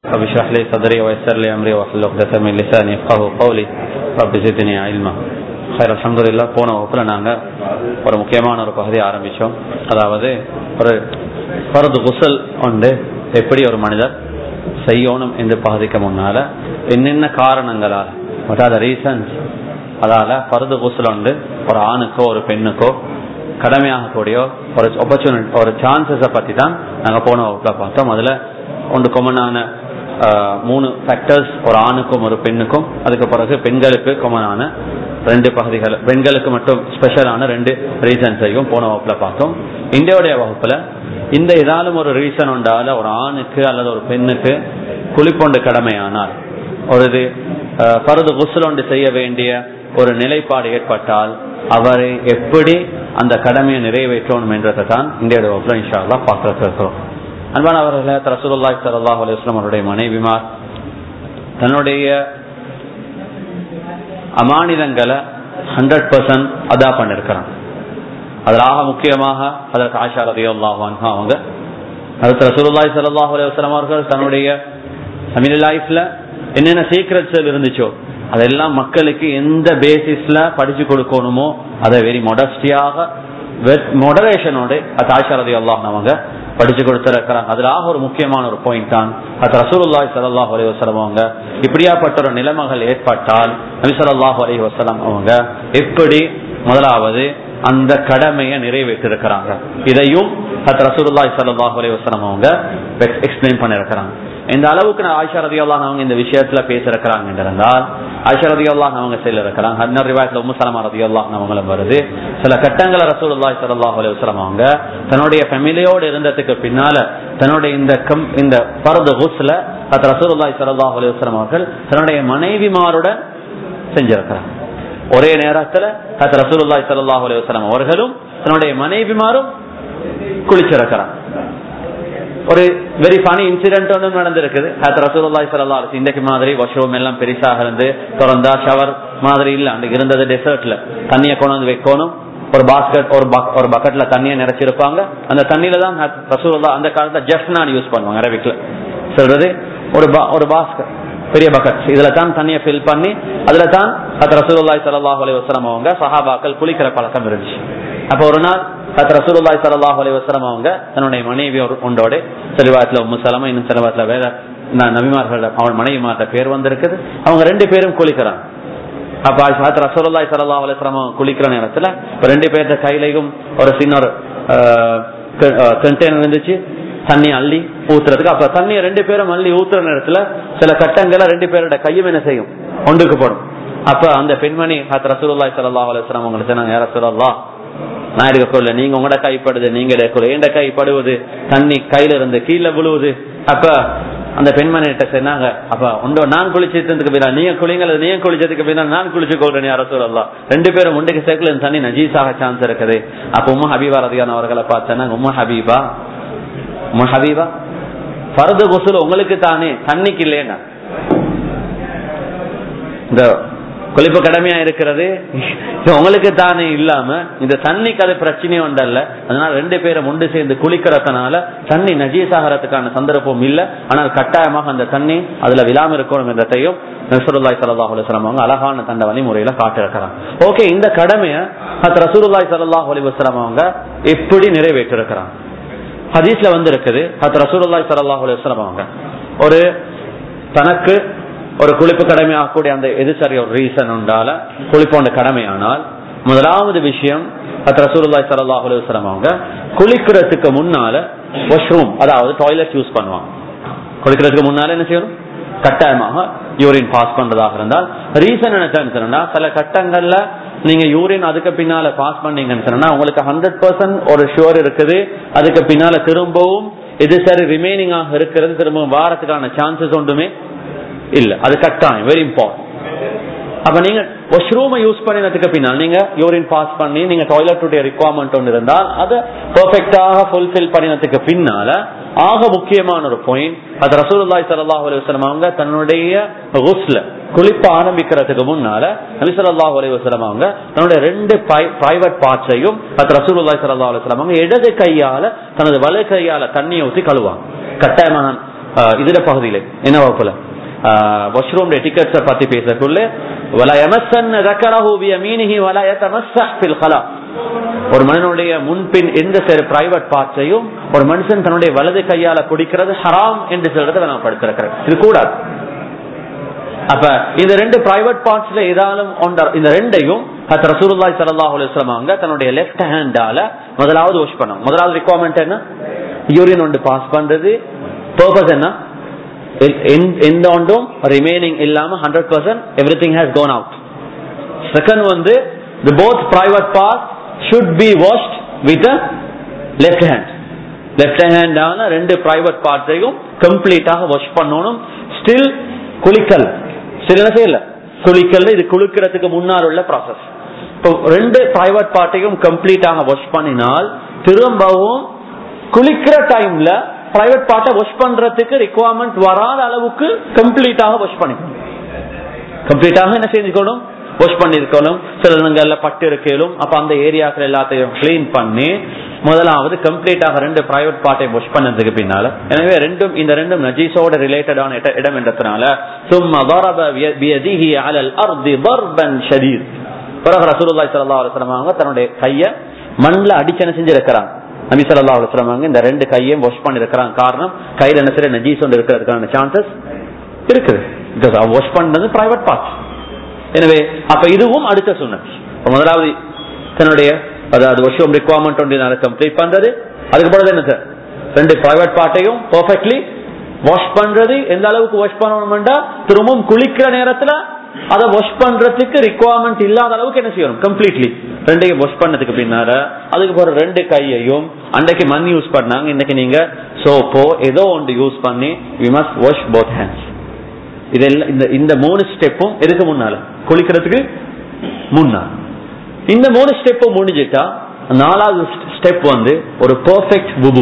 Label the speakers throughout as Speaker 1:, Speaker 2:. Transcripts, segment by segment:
Speaker 1: رب اشرح لي صدري ويسر لي امري واحلل عقدة من لساني يفقهوا قولي رب زدني علما خير الحمد لله போன வகுப்புல நாங்க ஒரு முக்கியமான ஒரு பகுதியை ஆரம்பிச்சோம் அதாவது ஒரு பரது குசல் உண்டு எப்படி ஒரு மனிதர் செய்யணும் என்று பகுதிக்கு முன்னால என்னென்ன காரணங்களால் what are the reasons அதால பரது குசல் உண்டு ஒரு ஆணுக்கோ ஒரு பெண்ணுக்கோ கடமையாகக்கூடிய ஒரு ஆப்பர்ச்சுனிட்டி ஒரு சான்சஸை பத்தி தான் நாங்க போன வகுப்புல பார்த்தோம் அதுல ஒன்று கொமனான மூணு ஃபேக்டர்ஸ் ஒரு ஆணுக்கும் ஒரு பெண்ணுக்கும் அதுக்கு பிறகு பெண்களுக்கு கொமனான ரெண்டு பகுதிகள் பெண்களுக்கு மட்டும் ஸ்பெஷலான ரெண்டு ரீசன்ஸையும் போன வகுப்புல பார்த்தோம் இந்தியாவுடைய வகுப்புல இந்த ஏதாலும் ஒரு ரீசன் உண்டால ஒரு ஆணுக்கு அல்லது ஒரு பெண்ணுக்கு குளிப்பொண்டு கடமையானால் ஒரு இது பருது குசுலொண்டு செய்ய வேண்டிய ஒரு நிலைப்பாடு ஏற்பட்டால் அவரை எப்படி அந்த கடமையை நிறைவேற்றணும் என்றதை தான் இந்தியாவுடைய வகுப்புல இன்ஷால்லா பார்க்கறதுக்கு இருக்கிறோம் அன்பான அவர்களை ரசூலுல்லாய் சல்லாஹ் அலுவலாம் அவருடைய மனைவிமார் தன்னுடைய அமானிதங்களை ஹண்ட்ரட் பர்சன்ட் அதா பண்ணிருக்கிறாங்க அதிலாக முக்கியமாக அதற்கு ஆஷா ரதியுல்லாஹான் அவங்க அதுக்கு ரசூலுல்லாய் சல்லாஹ் அலுவலாம் அவர்கள் தன்னுடைய தமிழ் லைஃப்ல என்னென்ன சீக்ரெட்ஸ் இருந்துச்சோ அதெல்லாம் மக்களுக்கு எந்த பேசிஸ்ல படிச்சு கொடுக்கணுமோ அதை வெரி மொடஸ்டியாக மொடரேஷனோட அது ஆஷா ரதி அல்லாஹ் அவங்க படிச்சு கொடுத்திருக்கிறாங்க அதுலாக ஒரு முக்கியமான ஒரு பாயிண்ட் தான் அது ரசூலுல்லாய் சல்லாஹ் அலி வசலம் அவங்க இப்படியாப்பட்ட ஒரு நிலைமைகள் ஏற்பட்டால் நபி சொல்லாஹு அலி வசலம் அவங்க எப்படி முதலாவது அந்த கடமையை நிறைவேற்றிருக்கிறாங்க இதையும் ஹத் ரசூலுல்லாய் சல்லாஹ் அலி வசலம் அவங்க எக்ஸ்பிளைன் பண்ணிருக்கிறாங்க இந்த அளவுக்கு நான் ஆயிஷா ரதி அல்லாஹ் அவங்க இந்த விஷயத்துல பேசிருக்கிறாங்க என்றிருந்தால் ஆயிஷா ரதி அல்லாஹ் அவங்க செய்யல இருக்கிறாங்க இன்னொரு ரிவாயத்துல உம்மு சலமா ரதி அல்லாஹ் அவங்களும் வருது சில கட்டங்களை ரசூலுல்லாய் சல்லாஹ் அலி வசலம் அவங்க தன்னுடைய ஃபேமிலியோடு இருந்ததுக்கு பின்னால தன்னுடைய இந்த கம் இந்த பரது ஹுஸ்ல அது ரசூலுல்லாய் சல்லாஹ் அலி வசலம் அவர்கள் தன்னுடைய மனைவிமாருடன் செஞ்சிருக்கிறாங்க ஒரே நேரத்துல அது ரசூலுல்லாய் சல்லாஹ் அலி வசலம் அவர்களும் தன்னுடைய மனைவிமாரும் குளிச்சிருக்கிறாங்க ஒரு வெரி ஃபனி இன்சிடென்ட் ஒன்று நடந்திருக்குது அது ரசூலுல்லாய் சல்லா இன்றைக்கு மாதிரி வாஷ்ரூம் எல்லாம் பெருசாக இருந்து திறந்தா ஷவர் மாதிரி இல்ல அன்றைக்கு இருந்தது டெசர்ட்ல தண்ணியை கொண்டு வந்து வைக்கணும் ஒரு பாஸ்கெட் ஒரு ஒரு பக்கெட்ல தண்ணியை நிறைச்சிருப்பாங்க அந்த தண்ணியில தான் ரசூலுல்லா அந்த காலத்துல ஜெஃப்னான் யூஸ் பண்ணுவாங்க அரபிக்ல சொல்றது ஒரு ஒரு பாஸ்கெட் பெரிய பக்கெட் இதுல தான் தண்ணியை ஃபில் பண்ணி அதுல தான் அது ரசூலுல்லாய் சல்லாஹ் அலி வஸ்லாம் அவங்க சஹாபாக்கள் குளிக்கிற பழக்கம் இருந்துச்சு அப்ப ஒரு நாள் அது ரசூலுல்லாய் சல்லாஹ் அலி வஸ்லாம் அவங்க தன்னுடைய மனைவி ஒன்றோட செல்வாத்துல உம்மு சலமா இன்னும் செல்வாத்துல வேற நபிமார்கள் அவன் மனைவி மாற்ற பேர் வந்திருக்குது அவங்க ரெண்டு பேரும் குளிக்கிறாங்க அப்ப ரசூலுல்லாய் சல்லாஹ் அலிஸ்லாம் குளிக்கிற நேரத்துல ரெண்டு பேர்த்த கையிலையும் ஒரு சின்ன ஒரு கண்டெய்னர் இருந்துச்சு தண்ணி அள்ளி ஊத்துறதுக்கு அப்ப தண்ணியை ரெண்டு பேரும் அள்ளி ஊத்துற நேரத்துல சில கட்டங்களை ரெண்டு பேரோட கையும் என்ன செய்யும் ஒன்றுக்கு போடும் அப்ப அந்த பெண்மணி ஹத் ரசூலுல்லாய் சல்லாஹ் அலுவலாம் உங்களுக்கு சொன்னாங்க யார சொல்லலாம் நான் எடுக்கல நீங்க உங்களோட கைப்படுது நீங்க எடுக்கல எந்த கைப்படுவது தண்ணி கையில இருந்து கீழே விழுவுது அப்ப அந்த பெண்மணி கிட்ட சொன்னாங்க அப்ப உண்டோ நான் குளிச்சதுக்கு பின்னா நீங்க குளிங்க நீங்க குளிச்சதுக்கு பின்னா நான் குளிச்சு கொள்றேன் யார சொல்லலாம் ரெண்டு பேரும் உண்டுக்கு சேர்க்கல இந்த தண்ணி நஜீஸாக சான்ஸ் இருக்குது அப்ப உமா ஹபீபா ரதியான அவர்களை பார்த்தேன்னா உமா ஹபீபா உமா ஹபீபா பரத கொசுல உங்களுக்கு தானே தண்ணிக்கு இல்லையா இந்த குளிப்பு கடமையா இருக்கிறது உங்களுக்கு தானே இல்லாம இந்த தண்ணிக்கு அது பிரச்சனையும் உண்டல்ல அதனால ரெண்டு பேரும் ஒன்று சேர்ந்து குளிக்கிறதுனால தண்ணி நஜீசாகிறதுக்கான சந்தர்ப்பம் இல்ல ஆனால் கட்டாயமாக அந்த தண்ணி அதுல விழாம இருக்கணும் என்றதையும் ரசூலுல்லாய் சல்லாஹ் அலுவலாம் அவங்க அழகான தண்ட வழிமுறையில காட்டிருக்கிறாங்க ஓகே இந்த கடமையை ரசூலுல்லாய் சல்லாஹ் அலிவஸ்லாம் அவங்க எப்படி நிறைவேற்றிருக்கிறாங்க ஹதீஸ்ல வந்து இருக்குது அது ரசூலுல்லாய் சல்லாஹ் அலுவலாம் அவங்க ஒரு தனக்கு ஒரு குளிப்பு கடமையாகக்கூடிய அந்த எதிர்சரி ஒரு ரீசன் உண்டால குளிப்போண்ட கடமையானால் முதலாவது விஷயம் ரசூலுல்லாய் சல்லாஹ் அலுவலம் அவங்க குளிக்கிறதுக்கு முன்னால வாஷ்ரூம் அதாவது டாய்லெட் யூஸ் பண்ணுவாங்க குளிக்கிறதுக்கு முன்னால என்ன செய்யணும் கட்டாயமாக யூரின் பாஸ் பண்றதாக இருந்தால் ரீசன் என்ன சொன்னா சில கட்டங்கள்ல நீங்க யூரின் அதுக்கு பின்னால பாஸ் பண்ணீங்கன்னு சொன்னா உங்களுக்கு ஹண்ட்ரட் பர்சன்ட் ஒரு ஷுவர் இருக்குது அதுக்கு பின்னால திரும்பவும் இது சரி ரிமைனிங் ஆக இருக்கிறது திரும்பவும் வாரத்துக்கான சான்சஸ் ஒன்றுமே இல்ல அது கட்டாயம் வெரி இம்பார்ட்டன்ட் அப்ப நீங்க வாஷ்ரூமை யூஸ் பண்ணினதுக்கு பின்னால் நீங்க யூரின் பாஸ் பண்ணி நீங்க டாய்லெட்டுடைய ரிக்வயர்மெண்ட் ஒன்று இருந்தால் அதை பெர்ஃபெக்டாக ஃபுல்ஃபில் பண்ணினதுக்கு பின்னால ஆக முக்கியமான ஒரு பாயிண்ட் அது ரசூலுல்லாய் சல்லாஹ் அலுவலம் அவங்க தன்னுடைய குஸ்ல குளிப்ப ஆரம்பிக்கிறதுக்கு முன்னால நபி ஸல்லல்லாஹு அலைஹி வஸல்லம் அவங்க தன்னுடைய ரெண்டு பிரைவேட் பார்ட்ஸையும் அது ரசூலுல்லாஹி ஸல்லல்லாஹு அலைஹி வஸல்லம் அவங்க இடது கையால தனது வலது கையால தண்ணியை ஊற்றி கழுவாங்க கட்டாயமா நான் இதுல பகுதியில என்ன வகுப்புல வாஷ்ரூம் டிக்கெட்ஸை பத்தி பேசக்குள்ள வல எமசன் ரக்கரஹு பியமீனிஹி வல யதமஸ்ஸஹ் ஃபில் கலா ஒரு மனிதனுடைய முன்பின் எந்த சில பிரைவேட் பார்ட்ஸையும் ஒரு மனுஷன் தன்னுடைய வலது கையால பிடிக்கிறது ஹராம் என்று சொல்றதை நான் படுத்திருக்கிறேன் இது கூடாது அப்ப இந்த ரெண்டு பிரைவேட் பார்ட்ஸ்ல ஏதாலும் ஒன்ற இந்த ரெண்டையும் ரசூலுல்லாஹி ஸல்லல்லாஹு அலைஹி வஸல்லம் அவங்க தன்னுடைய லெஃப்ட் ஹேண்டால முதலாவது வாஷ் பண்ணாங்க முதலாவது ரிக்வயர்மெண்ட் என்ன யூரின் ஒன்று பாஸ் பண்றது பர்பஸ் என்ன எந்த ஒன்றும் ரிமைனிங் இல்லாம hundred percent everything has gone out second வந்து the both private part should be washed with left hand left ஹேண்டான ரெண்டு பிரைவேட் பார்ட்ஸையும் கம்ப்ளீட்டாக வாஷ் பண்ணணும் ஸ்டில் குளிக்கல் சரி என்ன செய்யல குளிக்கல் இது குளிக்கிறதுக்கு முன்னால் உள்ள ப்ராசஸ் இப்போ ரெண்டு பிரைவேட் பார்ட்டையும் கம்ப்ளீட்டாக வாஷ் பண்ணினால் திரும்பவும் குளிக்கிற டைம்ல பிரைவேட் பார்ட்டை வாஷ் பண்றதுக்கு ரிக்குவயர்மெண்ட் வராத அளவுக்கு கம்ப்ளீட்டாக வாஷ் பண்ணிக்கணும் கம்ப்ளீட்டாக என்ன செஞ்சுக்கணும் வாஷ் பண்ணிருக்கணும் சில இடங்கள்ல பட்டு இருக்கலும் அப்ப அந்த ஏரியாக்கள் எல்லாத்தையும் கிளீன் பண்ணி முதலாவது கம்ப்ளீட்டாக ரெண்டு பிரைவேட் பார்ட்டை வாஷ் பண்ணதுக்கு பின்னால எனவே ரெண்டும் இந்த ரெண்டும் நஜீஸோட ரிலேட்டடான இடம் என்றதுனால சும்மா ضرب بيده على الارض ضربا شديد பிறகு ரசூலுல்லாஹி ஸல்லல்லாஹு அலைஹி வஸல்லம் அவங்க தன்னுடைய கைய மண்ல அடிச்சு என்ன செஞ்சிருக்கிறாங்க நபி ஸல்லல்லாஹு அலைஹி வஸல்லம் அவங்க இந்த ரெண்டு கையையும் வாஷ் பண்ணிருக்கிறாங்க காரணம் கையில என்ன சரி நஜீஸ் ஒன்று இருக்கிறதுக்கான சான்சஸ் இருக்குது பிகாஸ் வாஷ் பண்ணது பிரைவேட் பார்ட்ஸ் எனவே அப்ப இதுவும் அடுத்த சுண்ணத் முதலாவது தன்னுடைய அதாவது வருஷம் ரிக்வயர்மெண்ட் ஒன்று கம்ப்ளீட் பண்றது அதுக்கு பிறகு என்ன சார் ரெண்டு பிரைவேட் பார்ட்டையும் பர்ஃபெக்ட்லி வாஷ் பண்றது எந்த அளவுக்கு வாஷ் பண்ணணும்டா திரும்பவும் குளிக்கிற நேரத்துல அதை வாஷ் பண்றதுக்கு ரிக்வயர்மெண்ட் இல்லாத அளவுக்கு என்ன செய்யணும் கம்ப்ளீட்லி ரெண்டையும் வாஷ் பண்ணதுக்கு பின்னால அதுக்கு பிறகு ரெண்டு கையையும் அன்றைக்கு மண் யூஸ் பண்ணாங்க இன்னைக்கு நீங்க சோப்போ ஏதோ ஒன்று யூஸ் பண்ணி we must wash both hands இதெல்லாம் இந்த இந்த மூணு ஸ்டெப்பும் எதுக்கு முன்னால குளிக்கிறதுக்கு முன்னால் இந்த மூணு ஸ்டெப்பும் முடிஞ்சிட்டா நாலாவது ஸ்டெப் வந்து ஒரு பெர்ஃபெக்ட் வுது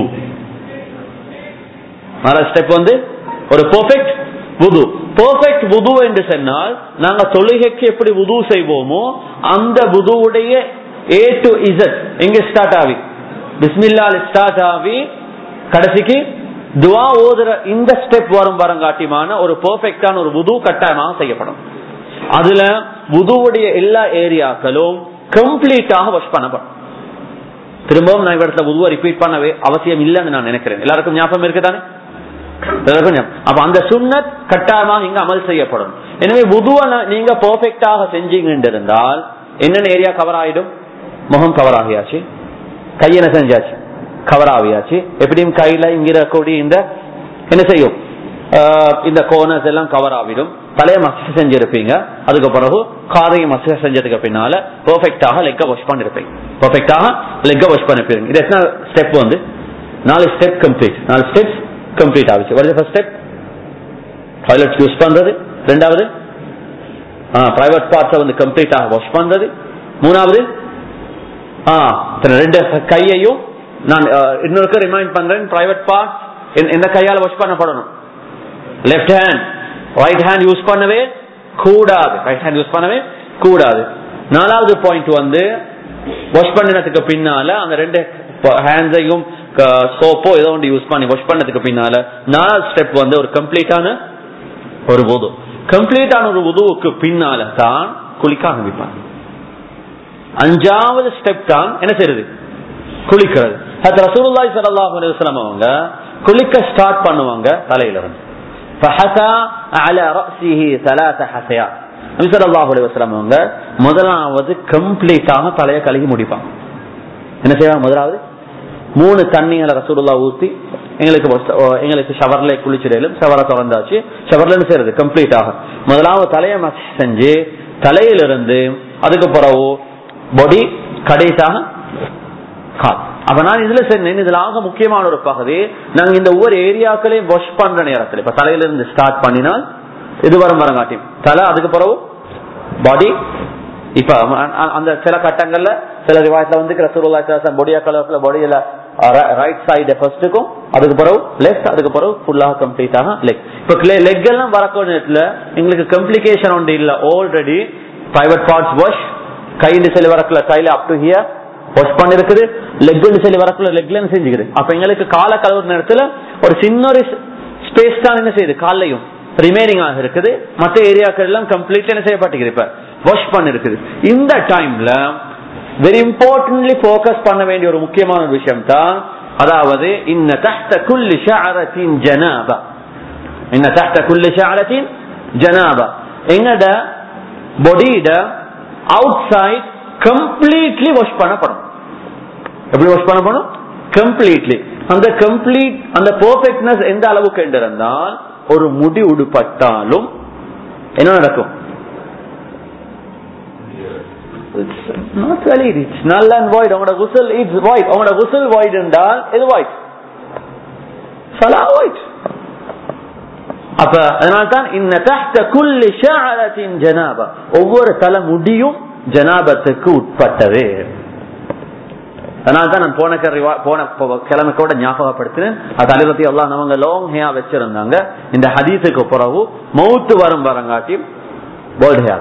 Speaker 1: நாலாவது ஸ்டெப் வந்து ஒரு பெர்ஃபெக்ட் வுது பெர்ஃபெக்ட் வுது என்று சொன்னால் நாங்க தொழுகைக்கு எப்படி வுது செய்வோமோ அந்த வுதுவுடைய ஏ டு இசட் எங்க ஸ்டார்ட் ஆகி பிஸ்மில்லால் ஸ்டார்ட் ஆகி கடைசிக்கு துவா ஓதுற இந்த ஸ்டெப் வரும் வரங்காட்டியமான ஒரு பெர்ஃபெக்டான ஒரு வுது கட்டாயமாக செய்யப்படும் அதுல வுதுவுடைய எல்லா ஏரியாக்களும் கம்ப்ளீட்டாக வாஷ் பண்ணப்படும் திரும்பவும் நான் இடத்துல உதுவா ரிப்பீட் பண்ணவே அவசியம் இல்லைன்னு நான் நினைக்கிறேன் எல்லாருக்கும் ஞாபகம் இருக்குதானே அப்ப அந்த சுண்ணத் கட்டாயமாக இங்க அமல் செய்யப்படும் எனவே உதுவ நீங்க பெர்ஃபெக்டாக செஞ்சீங்க இருந்தால் என்னென்ன ஏரியா கவர் ஆயிடும் முகம் கவர் ஆகியாச்சு கையென செஞ்சாச்சு கவர் ஆகியாச்சு எப்படியும் கையில இங்க இருக்கக்கூடிய இந்த என்ன செய்யும் இந்த கோனஸ் எல்லாம் கவர் ஆகிடும் தலைய மசக செஞ்சிருப்பீங்க அதுக்கு பிறகு காதையும் மசக செஞ்சதுக்கு பின்னால பெர்ஃபெக்டாக லெக்க வாஷ் பண்ணிருப்பீங்க பெர்ஃபெக்டாக லெக்க வாஷ் பண்ணிருப்பீங்க இது எத்தனை ஸ்டெப் வந்து நாலு ஸ்டெப் கம்ப்ளீட் நாலு ஸ்டெப்ஸ் கம்ப்ளீட் ஆகுச்சு வருது ஃபர்ஸ்ட் ஸ்டெப் டாய்லெட் யூஸ் பண்றது ரெண்டாவது பிரைவேட் பார்ட்ஸை வந்து கம்ப்ளீட்டாக வாஷ் பண்றது மூணாவது ரெண்டு கையையும் நான் இன்னொருக்கு ரிமைண்ட் பண்றேன் பிரைவேட் பார்ட் எந்த கையால வாஷ் பண்ணப்படணும் left hand right hand use பண்ணவே கூடாது ரைட் ஹேண்ட் யூஸ் பண்ணவே கூடாது நாலாவது பாயிண்ட் வந்து வாஷ் பண்ணினதுக்கு பின்னால அந்த ரெண்டு ஹேண்ட்ஸையும் சோப்போ ஏதோ ஒன்று யூஸ் பண்ணி வாஷ் பண்ணதுக்கு பின்னால நாலாவது ஸ்டெப் வந்து ஒரு கம்ப்ளீட்டான ஒரு உது கம்ப்ளீட்டான ஒரு உதுவுக்கு பின்னால தான் குளிக்க ஆரம்பிப்பாங்க அஞ்சாவது ஸ்டெப் தான் என்ன செய்யறது குளிக்கிறது அது ரசூலுல்லாஹி ஸல்லல்லாஹு அலைஹி வஸல்லம் அவங்க குளிக்க ஸ்டார்ட் பண்ணுவாங்க தலையில இருந்து فحثى على رأسه ثلاث حثيات நபி ஸல்லல்லாஹு அலைஹி வஸல்லம் அவங்க முதலாவது கம்ப்ளீட்டாக தலையை கழுகி முடிப்பாங்க என்ன செய்வாங்க முதலாவது மூணு தண்ணிகளை ரசூலுல்லா ஊத்தி எங்களுக்கு எங்களுக்கு ஷவர்ல குளிச்சிடலும் ஷவரை திறந்தாச்சு ஷவர்ல இருந்து செய்யறது கம்ப்ளீட்டாக முதலாவது தலையை மசி செஞ்சு தலையிலிருந்து அதுக்கு பிறகு பொடி கடைசாக கால் அப்ப நான் இதுல சொன்னேன் இதுல ஆக முக்கியமான ஒரு பகுதி நாங்க இந்த ஒவ்வொரு ஏரியாக்களையும் வாஷ் பண்ற நேரத்தில் இப்ப தலையில இருந்து ஸ்டார்ட் பண்ணினால் இது வரும் வரங்காட்டி தலை அதுக்கு பிறகு பாடி இப்ப அந்த சில கட்டங்கள்ல சில ரிவாயத்துல வந்து ரசூலுல்லாஹி பொடியா கலர்ல பொடியில ரைட் சைடு ஃபர்ஸ்ட்டுக்கும் அதுக்கு பிறகு லெஃப்ட் அதுக்கு பிறகு ஃபுல்லாக கம்ப்ளீட்டாக லெக் இப்ப லெக் எல்லாம் வரக்கூடிய நேரத்துல எங்களுக்கு கம்ப்ளிகேஷன் ஒன்று இல்ல ஆல்ரெடி பிரைவேட் பார்ட்ஸ் வாஷ் கையில் சொல்லி வரக்குள்ள கையில அப் டு ஹியர் வாஷ் பண்ணிருக்குது லெக்னு சொல்லி வரக்குள்ள லெக்ல செஞ்சுக்குது அப்ப எங்களுக்கு கால கலவுற நேரத்துல ஒரு சின்ன ஒரு ஸ்பேஸ் தான் என்ன செய்யுது காலையும் ரிமைனிங் ஆக இருக்குது மற்ற ஏரியாக்கள் எல்லாம் கம்ப்ளீட் என்ன செய்யப்பட்டிருக்குது இப்ப வாஷ் பண்ண இருக்குது இந்த டைம்ல வெரி இம்பார்ட்டன்ட்லி போக்கஸ் பண்ண வேண்டிய ஒரு முக்கியமான ஒரு விஷயம் தான் அதாவது இன்ன தஹ்த குல்லி ஷஅரத்தின் ஜனாபா இன்ன தஹ்த குல்லி ஷஅரத்தின் ஜனாபா எங்கட பொடியிட அவுட் சைட் கம்ப்ளீட்லி வாஷ் பண்ணப்படும் எப்படி வாஷ் பண்ணப்படும் கம்ப்ளீட்லி அந்த கம்ப்ளீட் அந்த பெர்ஃபெக்ட்னஸ் எந்த அளவுக்கு என்றிருந்தால் ஒரு முடி உடுப்பட்டாலும் என்ன நடக்கும் not really it's null and void உங்களோட குசல் இட்ஸ் void உங்களோட குசல் void என்றால் எது void சலா void அப்ப அதனால்தான் இன்ன தஹ்த குல்லி ஷஅரத்தின் ஜனாபா ஒவ்வொரு தலை முடியும் ஜனாபத்துக்கு உட்பட்டது அதனால தான் நான் போன கரி- போன போ- கிழமை கூட ஞாபகப்படுத்தினேன் அது அலிபத்தி எல்லாம் அவங்க லாங் ஹேயா வச்சிருந்தாங்க இந்த ஹதீஸுக்கு பிறகு மௌத்து வரும் வரங்காட்டியும் போல்ட் ஹேயா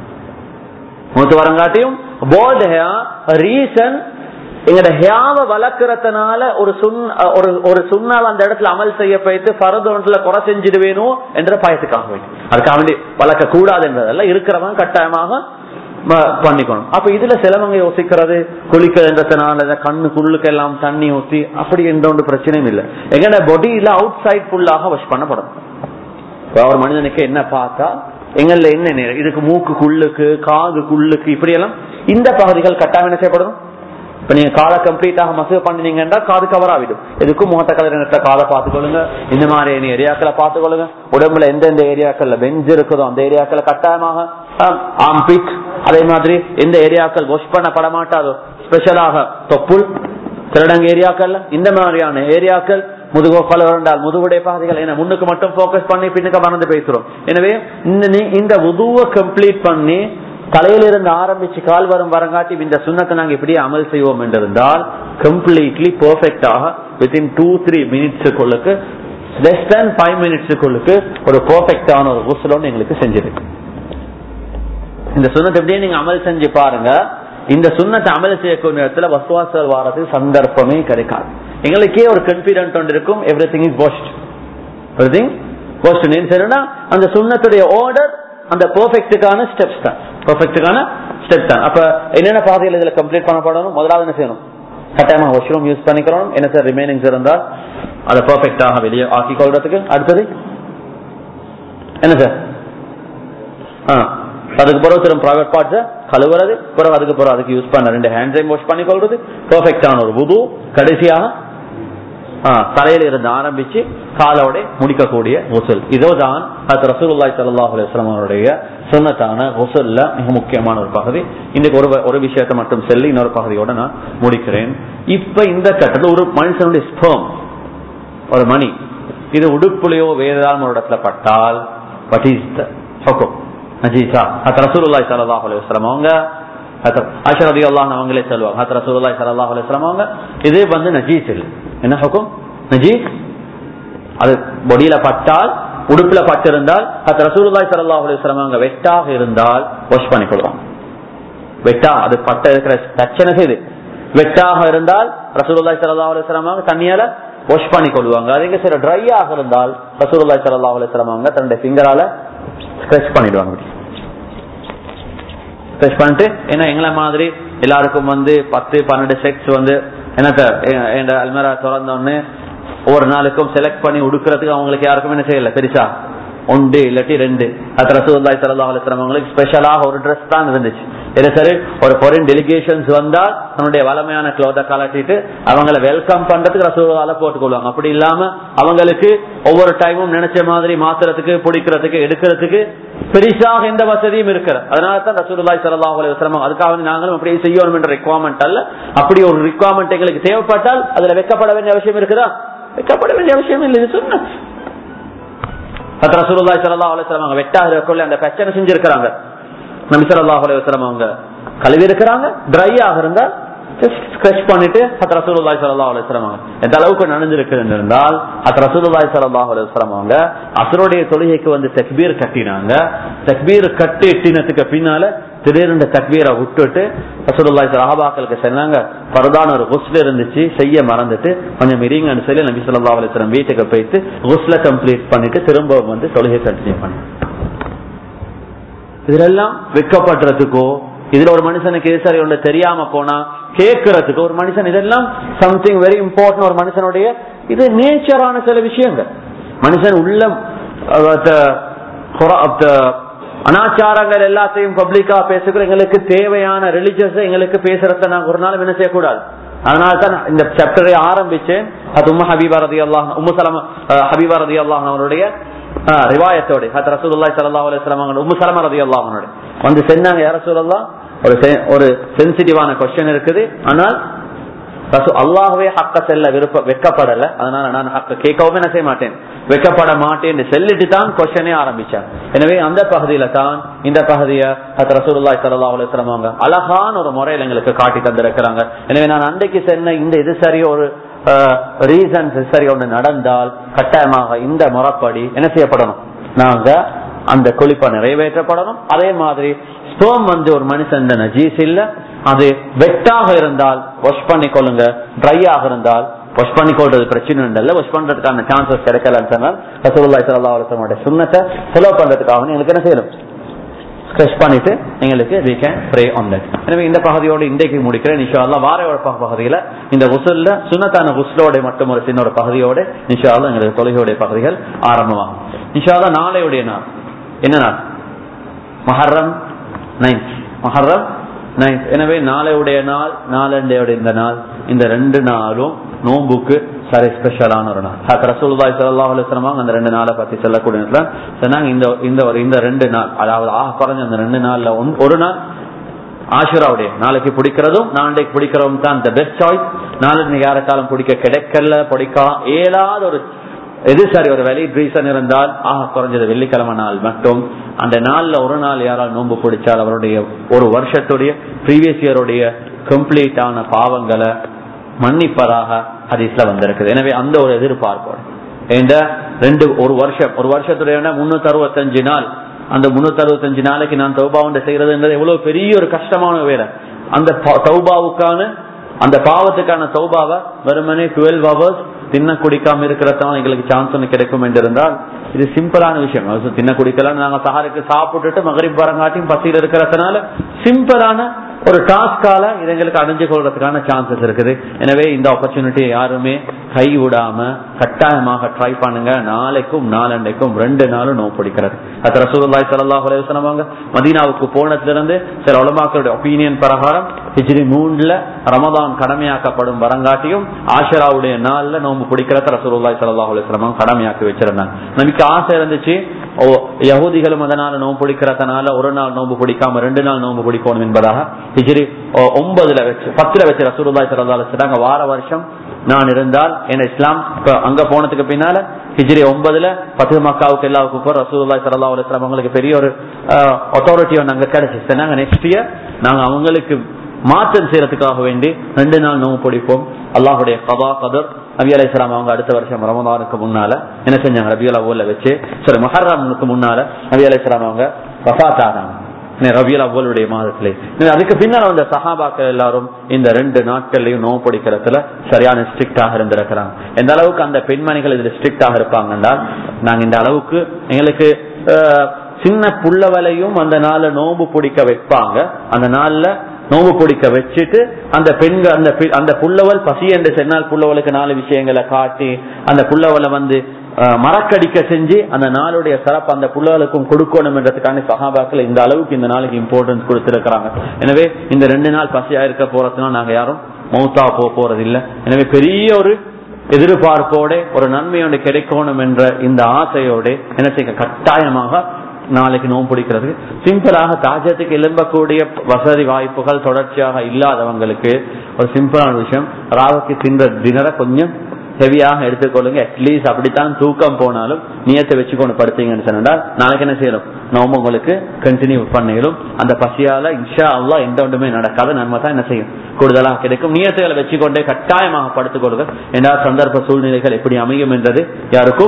Speaker 1: மூத்து வரங்காட்டியும் போல்ட் ஹேயா ரீசன் எங்கட ஹேயாவை வளர்க்கறதுனால ஒரு சுன் ஒரு ஒரு சுண்ணால் அந்த இடத்துல அமல் செய்ய போயிட்டு பரது ஒன்றுல குறை செஞ்சிடுவேனோ என்ற பயத்துக்காக வேண்டி அதுக்காக வேண்டி வளர்க்க கூடாது என்றதெல்லாம் இருக்கிறவன் கட்டாயமாக ம- பண்ணிக்கணும் அப்ப இதுல சிலவங்க யோசிக்கிறது குளிக்கிறதுனால இந்த கண்ணுக்குள்ளுக்கு எல்லாம் தண்ணி ஊத்தி அப்படி எந்த ஒன்று பிரச்சனையும் இல்லை எங்கட பொடியில அவுட் சைட் ஃபுல்லாக வாஷ் பண்ணப்படும் இப்ப ஒரு மனிதனுக்கு என்ன பார்த்தா எங்கள்ல என்ன நேரம் இதுக்கு மூக்கு குள்ளுக்கு காது குள்ளுக்கு இப்படி எல்லாம் இந்த பகுதிகள் கட்டாயம் என்ன செய்யப்படும் இப்ப நீங்க காதை கம்ப்ளீட்டாக மசூவ் பண்ணினீங்கன்னா காது கவர் ஆகிடும் எதுக்கும் முகத்த கலர் இடத்துல காதை பார்த்துக்கொள்ளுங்க இந்த மாதிரி ஏரியாக்களை பார்த்துக்கொள்ளுங்க உடம்புல எந்தெந்த ஏரியாக்கள்ல பெஞ்ச் இருக்குதோ அந்த ஏரியாக்களை கட்டாயமாக ஆம்பிக் அதே மாதிரி எந்த ஏரியாக்கள் வாஷ் பண்ணப்பட மாட்டாதோ ஸ்பெஷலாக தொப்புள் திருடங்க ஏரியாக்கள்ல இந்த மாதிரியான ஏரியாக்கள் முதுகோ கலவரண்டால் முதுகுடைய பாதைகள் என்ன முன்னுக்கு மட்டும் போக்கஸ் பண்ணி பின்னுக்கு மறந்து பேசுறோம் எனவே இந்த நீ- இந்த உதுவை கம்ப்ளீட் பண்ணி தலையிலிருந்து ஆரம்பிச்சு கால் வரும் வரங்காட்டி இந்த சுண்ணத்தை நாங்க இப்படியே அமல் செய்வோம் என்றிருந்தால் கம்ப்ளீட்லி பெர்ஃபெக்டாக வித்தின் டூ த்ரீ மினிட்ஸுக்குள்ளுக்கு லெஸ் தேன் ஃபைவ் மினிட்ஸுக்குள்ளுக்கு ஒரு பெர்ஃபெக்டான ஒரு குசலோன்னு எங்களுக்கு செஞ்சிருக்கு இந்த சுண்ணத்தை எப்படியே நீங்க அமல் செஞ்சு பாருங்க இந்த சுண்ணத்தை அமல் செய்யக்கூடிய நேரத்துல வசுவாசல் வாரத்துக்கு சந்தர்ப்பமே கிடைக்காது எங்களுக்கே ஒரு கான்பிடன்ட் ஒன்று இருக்கும் everything is post everything post சொன்னா அந்த சுண்ணத்துடைய ஆர்டர் அந்த பெர்ஃபெக்ட்டுக்கான ஸ்டெப்ஸ் தான் பெர்ஃபெக்ட்டுக்கான ஸ்டெப் தான் அப்ப என்னென்ன பாதைகள் இதுல கம்ப்ளீட் பண்ணப்படணும் முதலாவது என்ன செய்யணும் கட்டாயமா வாஷ்ரூம் யூஸ் பண்ணிக்கிறோம் என்ன சார் ரிமைனிங்ஸ் இருந்தால் அதை பெர்ஃபெக்டாக வெளியே ஆக்கிக் கொள்றதுக்கு அடுத்தது என்ன சார் ஆ. அதுக்கு பிறகு திரும்ப பிரைவேட் பார்ட்ஸ் கழுவுறது பிறகு அதுக்கு பிறகு அதுக்கு யூஸ் பண்ண ரெண்டு ஹேண்ட்ஸையும் வாஷ் பண்ணி கொள்றது பெர்ஃபெக்டான ஒரு புது கடைசியாக ஆ, தலையில இருந்து ஆரம்பிச்சு காலோட முடிக்கக்கூடிய உசுல் இதோதான் அது ரசூலுல்லாஹி ஸல்லல்லாஹு அலைஹி வஸல்லம் அவருடைய சுன்னத்தான உசுல்ல மிக முக்கியமான ஒரு பகுதி இன்னைக்கு ஒரு ஒரு விஷயத்தை மட்டும் சொல்லி இன்னொரு பகுதியோட நான் முடிக்கிறேன் இப்ப இந்த கட்டத்தில் ஒரு மனுஷனுடைய ஸ்பெர்ம் ஒரு மணி இது உடுப்புலையோ வேதாம் ஒரு இடத்துல பட்டால் வாட் இஸ் த ஹுக்கும் நஜீசா அது ரசூலுல்லாஹி ஸல்லல்லாஹு அலைஹி வஸல்லம் அவங்க ஆஷா ரலியல்லாஹு அன்ஹு அவங்களே சொல்லுவாங்க அது ரசூலுல்லாஹி ஸல்லல்லாஹு அலைஹி வஸல்லம் அவங்க இது வந்து நஜீஸ் இல்லை என்ன ஹுக்கும் நஜீஸ் அது பொடியில பட்டால் உடுப்புல பட்டிருந்தால் அது ரசூலுல்லாஹி ஸல்லல்லாஹு அலைஹி வஸல்லம் அவங்க வெட்டாக இருந்தால் வாஷ் பண்ணி கொள்வாங்க வெட்டா அது பட்ட இருக்கிற பிரச்சனை செய்து வெட்டாக இருந்தால் ரசூலுல்லாஹி ஸல்லல்லாஹு அலைஹி வஸல்லம் அவங்க தண்ணியால வாஷ் பண்ணி கொள்வாங்க அது எங்க சரி ட்ரை ஆக இருந்தால் ரசூலுல்லாஹி ஸல்லல்லாஹு அலைஹி வஸல்லம் அவங்க தன்னுடைய ஃபிங்கரால ஸ்க்ரட்ச் பண்ணிடுவாங்க இப்படி. ஸ்க்ரட்ச் பண்ணிட்டு ஏன்னா எங்களை மாதிரி எல்லாருக்கும் வந்து பத்து பன்னெண்டு செக்ஸ் வந்து என்னத்த எ- என் அல்மரா திறந்த உடனே ஒவ்வொரு நாளுக்கும் செலக்ட் பண்ணி உடுக்கிறதுக்கு அவங்களுக்கு யாருக்கும் என்ன செய்யல பெருசா ஒன்று இல்லாட்டி ரெண்டு அது ரசூல்லாய் சல்லா அலுவலம் அவங்களுக்கு ஸ்பெஷலாக ஒரு ட்ரெஸ் தான் இருந்துச்சு இது சரி ஒரு ஃபாரின் டெலிகேஷன்ஸ் வந்தால் தன்னுடைய வளமையான க்ளோத்தை கலட்டிட்டு அவங்கள வெல்கம் பண்றதுக்கு ரசூலால போட்டுக்கொள்வாங்க அப்படி இல்லாம அவங்களுக்கு ஒவ்வொரு டைமும் நினைச்ச மாதிரி மாத்துறதுக்கு பிடிக்கிறதுக்கு எடுக்கிறதுக்கு பெரிசாக எந்த வசதியும் இருக்கிற அதனால தான் ரசூலுல்லாஹி ஸல்லல்லாஹு அலைஹி வஸல்லம் அதுக்காக வந்து நாங்களும் அப்படியே செய்யணும் என்ற ரிக்வயர்மெண்ட் அல்ல அப்படி ஒரு ரிக்வயர்மெண்ட் எங்களுக்கு தேவைப்பட்டால் அதுல வெக்கப்பட வேண்டிய அவசியம் இருக்குதா வெக்கப்பட வேண்டிய அவசியம் இல்லை இது சுன்னத் அது ரசூலுல்லாஹி ஸல்லல்லாஹு அலைஹி வஸல்லம் அவங்க வெட்டாக இருக்கக்குள்ள அந்த பிரச்சனை செஞ்சிருக்கிறாங்க நபி ஸல்லல்லாஹு அலைஹி வஸல்லம் அவங்க கழுவி இருக்கிறாங்க ட்ரை ஆக இருந்தா ஜஸ்ட் ஸ்க்ரட்ச் பண்ணிட்டு அது ரசூலுல்லாஹி ஸல்லல்லாஹு அலைஹி வஸல்லம் அவங்க எந்த அளவுக்கு நனைஞ்சிருக்குன்னு இருந்தால் அது ரசூலுல்லாஹி ஸல்லல்லாஹு அலைஹி வஸல்லம் அவங்க அசருடைய தொழுகைக்கு வந்து தக்பீர் கட்டினாங்க தக்பீர் கட்டி எட்டினதுக்கு பின்னால திடீர்னு தக்பீரை விட்டுட்டு ரசூலுல்லாஹி சஹாபாக்களுக்கு சொன்னாங்க பரதான ஒரு குஸ்ல இருந்துச்சு செய்ய மறந்துட்டு கொஞ்சம் இருங்கன்னு சொல்லி நபி ஸல்லல்லாஹு அலைஹி வஸல்லம் வீட்டுக்கு போயிட்டு குஸ்ல கம்ப்ளீட் பண்ணிட்டு திரும்ப வந்து தொழுகை கண்டினியூ பண்ணி இதெல்லாம் வெக்கப்படுறதுக்கோ இதுல ஒரு மனுஷனுக்கு இது சரி ஒன்று தெரியாம போனா கேட்கறதுக்கு ஒரு மனுஷன் இதெல்லாம் சம்திங் வெரி இம்பார்ட்டன்ட் ஒரு மனுஷனுடைய இது நேச்சரான சில விஷயங்கள் மனுஷன் உள்ள அஹ், த- குர- த- அனாச்சாரங்கள் எல்லாத்தையும் பப்ளிக்கா பேசுகிற எங்களுக்கு தேவையான ரிலிஜியஸ் எங்களுக்கு பேசுறத நான் ஒரு நாளும் என்ன செய்யக்கூடாது அதனால தான் இந்த சாப்டரை ஆரம்பிச்சேன் அது உம்ம ஹபீபா ரதி அல்லாஹ் உம்மு சலம அஹ், ஹபீபா ரதி அல்லாஹ் அவருடைய ஆஹ் ரிவாயத்தோட ஹத் ரசூலுல்லாஹி ஸல்லல்லாஹு அலைஹி வஸல்லம் அவங்க உம்மு சலமா ரலியல்லாஹு அன்ஹா வந்து சொன்னாங்க யா ரசூலல்லாஹ் ஒரு செ- ஒரு சென்சிட்டிவான கொஸ்டின் இருக்குது ஆனால் ரசூ அல்லாஹ்வே ஹக்க செல்ல விருப்ப வெக்கப்படல அதனால நான் ஹக்க கேட்கவும் என்ன செய்ய மாட்டேன் வெக்கப்பட மாட்டேன் சொல்லிட்டு தான் கொஸ்டினே ஆரம்பிச்சார் எனவே அந்த பகுதியில தான் இந்த பகுதியை ஹத் ரசூலுல்லாஹி ஸல்லல்லாஹு அலைஹி வஸல்லம் அவங்க அழகான ஒரு முறையில் எங்களுக்கு காட்டி தந்திருக்கிறாங்க எனவே நான் அன்றைக்கு சொன்ன இந்த இது சரி ஒரு ரீசன்ஸ் சரி ஒன்று நடந்தால் கட்டாயமாக இந்த முறைப்படி என்ன செய்யப்படணும் நாங்க அந்த குளிப்பை நிறைவேற்றப்படணும் அதே மாதிரி ஸ்டோம் வந்து ஒரு மனுஷன் நஜீஸ் இல்ல அது வெட்டாக இருந்தால் வாஷ் பண்ணி கொள்ளுங்க ட்ரை ஆக இருந்தால் வாஷ் பண்ணி கொள்றது பிரச்சனை இல்ல வாஷ் பண்றதுக்கான சான்சஸ் கிடைக்கலன்னு சொன்னால் ரசூலுல்லாஹி ஸல்லல்லாஹு அலைஹி வஸல்லம் சுன்னத்தை ஃபாலோ பண்றதுக்காக எங்களுக்கு என்ன செய்யணும் ஸ்ட்ரெச் பண்ணிட்டு எங்களுக்கு we can pray on that எனவே இந்த பகுதியோடு இன்றைக்கு முடிக்கிறேன் இன்ஷா அல்லாஹ் வார ஒரு ப- பகுதியில இந்த குசுல்ல சுனத்தான குஸ்லோட மட்டும் ஒரு சின்ன ஒரு பகுதியோட இன்ஷா அல்லாஹ் எங்களுக்கு தொழுகையுடைய பகுதிகள் ஆரம்பமாகும் இன்ஷா அல்லாஹ் நாளையுடைய நாள் என்ன நாள் மஹர்ரம் நைன்த் மஹர்ரம் நைன்த் எனவே நாளையுடைய நாள் நாளண்டையுடைய இந்த நாள் இந்த ரெண்டு நாளும் நோன்புக்கு சரி ஸ்பெஷலான ஒரு நாள் ஹத் ரசூலுல்லாஹி ஸல்லல்லாஹு அலைஹி வஸல்லம் அந்த ரெண்டு நாளை பத்தி சொல்லக்கூடிய நேரத்துல சொன்னாங்க இந்த இந்த ஒரு இந்த ரெண்டு நாள் அதாவது ஆக குறைஞ்ச அந்த ரெண்டு நாள்ல ஒன்- ஒரு நாள் ஆஷுராவுடைய நாளைக்கு பிடிக்கிறதும் நாளைக்கு பிடிக்கிறதும் தான் த பெஸ்ட் சாய்ஸ் நாளைக்கு யாருக்காலும் பிடிக்க கிடைக்கல பிடிக்கலாம் ஏழாத ஒரு எது சரி ஒரு வேலிட் ரீசன் இருந்தால் ஆக குறைஞ்சது வெள்ளிக்கிழமை நாள் மட்டும் அந்த நாள்ல ஒரு நாள் யாரால் நோன்பு பிடிச்சால் அவருடைய ஒரு வருஷத்துடைய ப்ரீவியஸ் இயருடைய கம்ப்ளீட்டான பாவங்களை மன்னிப்பதாக ஹதீஸ்ல வந்திருக்குது எனவே அந்த ஒரு எதிர்பார்ப்போம் இந்த ரெண்டு ஒரு வருஷம் ஒரு வருஷத்துடைய முன்னூத்தி அறுபத்தஞ்சு நாள் அந்த முன்னூத்தி அறுபத்தஞ்சு நாளைக்கு நான் தௌபாவுண்ட செய்யறதுன்றது எவ்வளவு பெரிய ஒரு கஷ்டமான வேலை அந்த ப- தௌபாவுக்கான அந்த பாவத்துக்கான தௌபாவை வெறுமனே டுவெல் ஹவர்ஸ் தின்ன குடிக்காம இருக்கிறதால எங்களுக்கு சான்ஸ் ஒன்று கிடைக்கும் என்று இருந்தால் இது சிம்பிளான விஷயம் அது தின்ன குடிக்கலாம் நாங்க சஹாருக்கு சாப்பிட்டுட்டு மகரிப் வரங்காட்டியும் பசியில் இருக்கிறதுனால சிம்பிளான ஒரு டாஸ்கால இது எங்களுக்கு அடைஞ்சு கொள்றதுக்கான சான்சஸ் இருக்குது எனவே இந்த ஆப்பர்ச்சுனிட்டியை யாருமே கை விடாம கட்டாயமாக ட்ரை பண்ணுங்க நாளைக்கும் நாளண்டைக்கும் ரெண்டு நாளும் நோவு பிடிக்கிறது அது ரசூலுல்லாஹி ஸல்லல்லாஹு அலைஹி வஸல்லம் அவங்க மதீனாவுக்கு போனதுல இருந்து சில உலமாக்களுடைய ஒப்பீனியன் பிரகாரம் ஹிஜ்ரி மூணுல ரமதான் கடமையாக்கப்படும் வரங்காட்டியும் ஆஷராவுடைய நாள்ல நோன்பு பிடிக்கிறத ரசூலுல்லாஹி ஸல்லல்லாஹு அலைஹி வஸல்லம் அவங்க கடமையாக்கி வச்சிருந்தாங்க நமக்கு ஆசை இருந்துச்சு ஓ யகூதிகளும் அதனால நோன்பு பிடிக்கிறதுனால ஒரு நாள் நோன்பு பிடிக்காம ரெண்டு நாள் நோன்பு பிடிக்கணும் என்பதாக ஹிஜ்ரி ஓ, ஒன்பதுல வச்சு பத்துல வச்சு ரசூலுல்லாஹி ஸல்லல்லாஹு அலைஹி வஸல்லம் வார வருஷம் நான் இருந்தால் என் இஸ்லாம் இப்ப அங்க போனதுக்கு பின்னால ஹிஜ்ரி ஒன்பதுல பத்து மக்காவுக்கு எல்லாவுக்கும் போற ரசூலுல்லாஹி ஸல்லல்லாஹு அலைஹி வஸல்லம் அவங்களுக்கு பெரிய ஒரு அத்தாரிட்டி ஒன்று அங்க கிடைச்சிச்சு நாங்க நெக்ஸ்ட் இயர் நாங்க அவங்களுக்கு மாற்றம் செய்யறதுக்காக வேண்டி ரெண்டு நாள் நோவு பிடிப்போம் அல்லாஹுடைய கதா கதர் நபி அலை அவங்க அடுத்த வருஷம் ரமதானுக்கு முன்னால என்ன செஞ்சாங்க ரபியுல் அவ்வூல வச்சு சரி மஹர்ரமுக்கு முன்னால நபி அலை அவங்க வஃபாத் ஆனாங்க ரபியுல் அவ்வளுடைய மாதத்திலே இது அதுக்கு பின்னால் வந்த சஹாபாக்கள் எல்லாரும் இந்த ரெண்டு நாட்கள்லயும் நோவு பிடிக்கிறதுல சரியான ஸ்ட்ரிக்டாக இருந்திருக்கிறாங்க எந்த அளவுக்கு அந்த பெண்மணிகள் இதுல ஸ்ட்ரிக்டாக இருப்பாங்க என்றால் நாங்க இந்த அளவுக்கு எங்களுக்கு அஹ், சின்ன புள்ளவலையும் அந்த நாள்ல நோம்பு பிடிக்க வைப்பாங்க அந்த நாள்ல நோம்பு பிடிக்க வச்சுட்டு அந்த பெண்கள் அந்த பெ- அந்த புள்ளவல் பசி என்று சொன்னால் புள்ளவலுக்கு நாலு விஷயங்களை காட்டி அந்த புள்ளவலை வந்து அஹ், மறக்கடிக்க செஞ்சு அந்த நாளுடைய சிறப்பு அந்த புள்ளவலுக்கும் கொடுக்கணும் என்றதுக்கான சகாபாக்கள் இந்த அளவுக்கு இந்த நாளுக்கு இம்பார்ட்டன்ஸ் கொடுத்திருக்கிறாங்க எனவே இந்த ரெண்டு நாள் பசியா இருக்க போறதுனால நாங்க யாரும் மௌத்தா போக போறது இல்ல எனவே பெரிய ஒரு எதிர்பார்ப்போட ஒரு நன்மையோட கிடைக்கணும் என்ற இந்த ஆசையோட என்ன செய்ய கட்டாயமாக நாளைக்கு நோன்பு பிடிக்கிறது சிம்பிளாக தாஜத்துக்கு எழும்பக்கூடிய வசதி வாய்ப்புகள் தொடர்ச்சியாக இல்லாதவங்களுக்கு ஒரு சிம்பிளான விஷயம் ராவுக்கு தின்ற டினரை கொஞ்சம் ஹெவியாக எடுத்துக்கொள்ளுங்க அட்லீஸ்ட் அப்படித்தான் தூக்கம் போனாலும் நியத்தை வச்சுக்கொண்டு படுத்தீங்கன்னு சொன்னா நாளைக்கு என்ன செய்யணும் நோம்பு உங்களுக்கு கண்டினியூ பண்ணிடும் அந்த பசியால இன்ஷா அல்லாஹ் எந்த ஒன்றுமே நடக்காத நன்மை தான் என்ன செய்யும் கூடுதலாக கிடைக்கும் நியத்துகளை வச்சுக்கொண்டே கட்டாயமாக படுத்துக் கொள்ளுங்க ஏன்னா சந்தர்ப்ப சூழ்நிலைகள் எப்படி அமையும் என்றது யாருக்கும்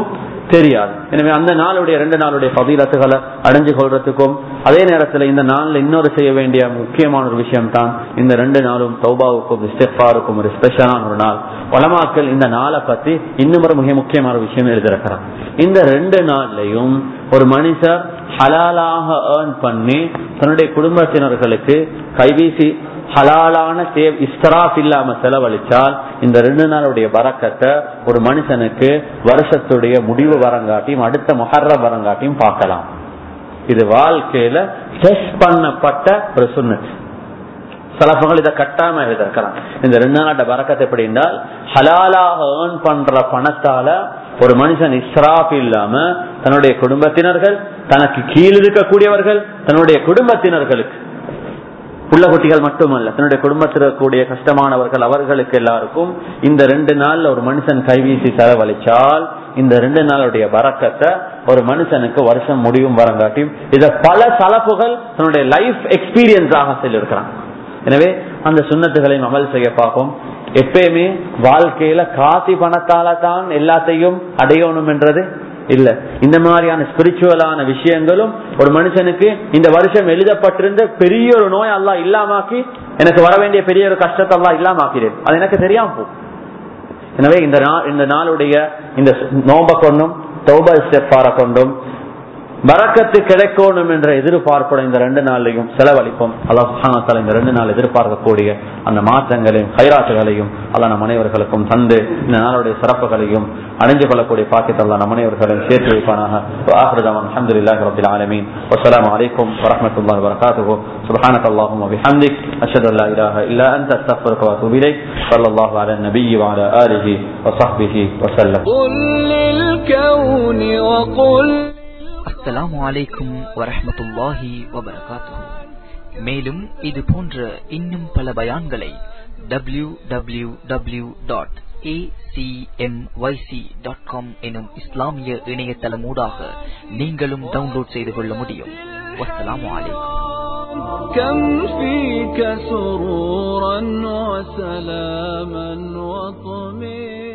Speaker 1: தெரியாது எனவே அந்த நாளுடைய ரெண்டு நாளுடைய பதிலத்துகளை அடைஞ்சு கொள்றதுக்கும் அதே நேரத்தில் இந்த நாள்ல இன்னொரு செய்ய வேண்டிய முக்கியமான ஒரு விஷயம் தான் இந்த ரெண்டு நாளும் தௌபாவுக்கும் இஸ்திஃபாருக்கும் ஒரு ஸ்பெஷலான ஒரு நாள் வளமாக்கள் இந்த நாளை பத்தி இன்னும் ஒரு மிக முக்கியமான ஒரு விஷயம் எழுதியிருக்கிறார் இந்த ரெண்டு நாள்லையும் ஒரு மனுஷர் ஹலாலாக ஏர்ன் பண்ணி தன்னுடைய குடும்பத்தினர்களுக்கு கைவீசி ஹலாலான தேவ் இஸ்தராப் இல்லாம செலவழிச்சால் இந்த ரெண்டு நாளுடைய வரக்கத்தை ஒரு மனுஷனுக்கு வருஷத்துடைய முடிவு வரங்காட்டியும் அடுத்த மொஹர்ர வரங்காட்டியும் பார்க்கலாம் இது வாழ்க்கையில டெஸ்ட் பண்ணப்பட்ட ஒரு சுண்ணத் சலபங்கள் இதை கட்டாம எழுதிருக்கிறான் இந்த ரெண்டு நாளோட வரக்கத்தை எப்படி என்றால் ஹலாலாக ஏர்ன் பண்ற பணத்தால ஒரு மனுஷன் இஸ்ராப் இல்லாம தன்னுடைய குடும்பத்தினர்கள் தனக்கு கீழ் இருக்கக்கூடியவர்கள் தன்னுடைய குடும்பத்தினர்களுக்கு புள்ள குட்டிகள் மட்டுமல்ல தன்னுடைய குடும்பத்தில் இருக்கக்கூடிய கஷ்டமானவர்கள் அவர்களுக்கு எல்லாருக்கும் இந்த ரெண்டு நாள்ல ஒரு மனுஷன் கைவீசி செலவழிச்சால் இந்த ரெண்டு நாளுடைய வரக்கத்தை ஒரு மனுஷனுக்கு வருஷம் முடிவும் வரங்காட்டியும் இத பல சலப்புகள் தன்னுடைய லைஃப் எக்ஸ்பீரியன்ஸாக சொல்லியிருக்கிறான் எனவே அந்த சுண்ணத்துகளையும் அமல் செய்ய பார்ப்போம் எப்பயுமே வாழ்க்கையில காசி பணத்தால தான் எல்லாத்தையும் அடையணும் என்றது இல்ல இந்த மாதிரியான ஸ்பிரிச்சுவலான விஷயங்களும் ஒரு மனுஷனுக்கு இந்த வருஷம் எழுதப்பட்டிருந்த பெரிய ஒரு நோய் எல்லாம் இல்லாமாக்கி எனக்கு வர வேண்டிய பெரிய ஒரு கஷ்டத்தை எல்லாம் இல்லாமாக்கிறேன் அது எனக்கு தெரியாம போ எனவே இந்த நாள் இந்த நாளுடைய இந்த நோம்ப கொண்டும் தௌப ஸ்டெப்பார கொண்டும் வரக்கத்து கிடைக்கணும் என்ற எதிர்பார்ப்புடன் இந்த ரெண்டு நாளையும் செலவழிப்போம் அல்லாஹால இந்த ரெண்டு நாள் எதிர்பார்க்கக்கூடிய அந்த மாற்றங்களையும் கைராட்டுகளையும் அல்ல நம் அனைவர்களுக்கும் தந்து இந்த நாளுடைய சிறப்புகளையும் அணிஞ்சு கொள்ளக்கூடிய பாக்கியத்தை அல்ல நம் அனைவர்களையும் சேர்த்து வைப்பானாக ஆஹ்ரதமன் அஹமதுல்லாஹி ரபில் ஆலமீன் வஸ்ஸலாமு அலைக்கும் வரஹ்மத்துல்லாஹி வபரகாத்துஹு سبحانك اللهم وبحمدك أشهد أن لا إله إلا أنت أستغفرك وأتوب إليك صلى الله على النبي وعلى آله وصحبه وسلم
Speaker 2: قل للكون وقل
Speaker 3: அஸ்ஸலாமு அலைக்கும் வரஹ்மத்துல்லாஹி வபரகாத்துஹு மேலும் இது போன்ற இன்னும் பல பயான்களை W W W dot dot com எனும் இஸ்லாமிய இணையதளமூடாக நீங்களும் டவுன்லோட் செய்து கொள்ள முடியும் வஸ்ஸலாமு அலைக்கும்
Speaker 2: كم فيك سرورا وسلاما وطمئنا